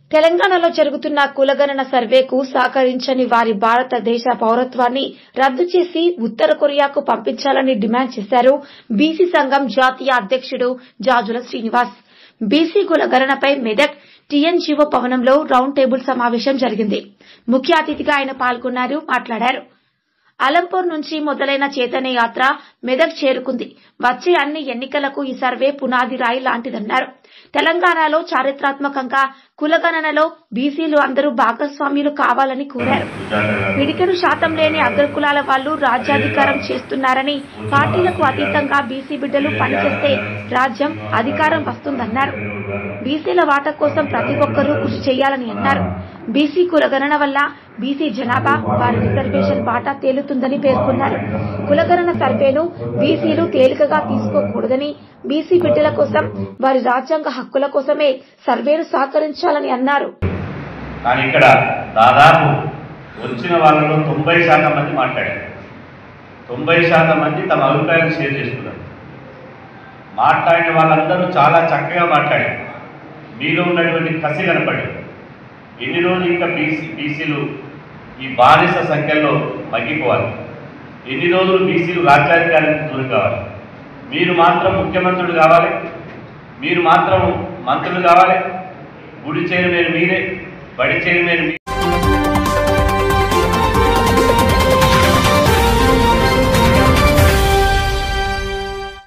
తెలంగాణలో జరుగుతున్న కులగణన సర్వేకు సహకరించని వారి భారతదేశ పౌరత్వాన్ని రద్దు చేసి ఉత్తర కొరియాకు పంపించాలని డిమాండ్ చేశారు బీసీ సంఘం జాతీయ అధ్యక్షుడు జాజుల శ్రీనివాస్ బీసీ కులగణనపై మెదక్ టీఎన్జీఓ భవనంలో రౌండ్ టేబుల్ సమావేశం జరిగింది ముఖ్య అతిథిగా ఆయన పాల్గొన్నారు మాట్లాడారు అలంపూర్ నుంచి మొదలైన చైతన్య యాత్ర మెదక్ చేరుకుంది వచ్చే అన్ని ఎన్నికలకు ఈ సర్వే పునాది రాయి లాంటిదన్నారు తెలంగాణలో చారిత్రాత్మకంగా కులగణనలో బీసీలు అందరూ భాగస్వామ్యులు కావాలని కోరారు పిడికెడు శాతం లేని అగ్రకులాల వాళ్లు రాజ్యాధికారం చేస్తున్నారని పార్టీలకు అతీతంగా బీసీ బిడ్డలు పనిచేస్తే రాజ్యం అధికారం వస్తుందన్నారు బీసీల వాటా కోసం ప్రతి ఒక్కరూ కృషి చేయాలని అన్నారు బీసీ కులగణన వల్ల బీసీ జనాభా వారి రిజర్వేషన్ వాటా తేలుతుందని పేర్కొన్నారు కులగణన సర్వేను బీసీలు తేలికగా తీసుకోకూడదని బీసీ బిడ్డల కోసం వారి రాజ్యాంగ హక్కుల కోసమే సర్వేను సహకరించాలని అన్నారు కానీ ఇక్కడ దాదాపు వచ్చిన వాళ్ళలో తొంభై శాతం మంది మాట్లాడారు తొంభై శాతం మంది తమ అభిప్రాయాలు షేర్ చేసుకున్నారు మాట్లాడిన వాళ్ళందరూ చాలా చక్కగా మాట్లాడారు మీలో ఉన్నటువంటి కసి కనపడి ఎన్ని రోజులు ఇంకా బీసీ బీసీలు ఈ బానిస సంఖ్యలో మగ్గిపోవాలి ఎన్ని రోజులు బీసీలు రాజ్యాధికారానికి దూరం కావాలి మీరు మాత్రం ముఖ్యమంత్రులు కావాలి మీరు మాత్రం మంత్రులు కావాలి గుడి చైర్మన్ మీరే బడి చైర్మన్ మీరే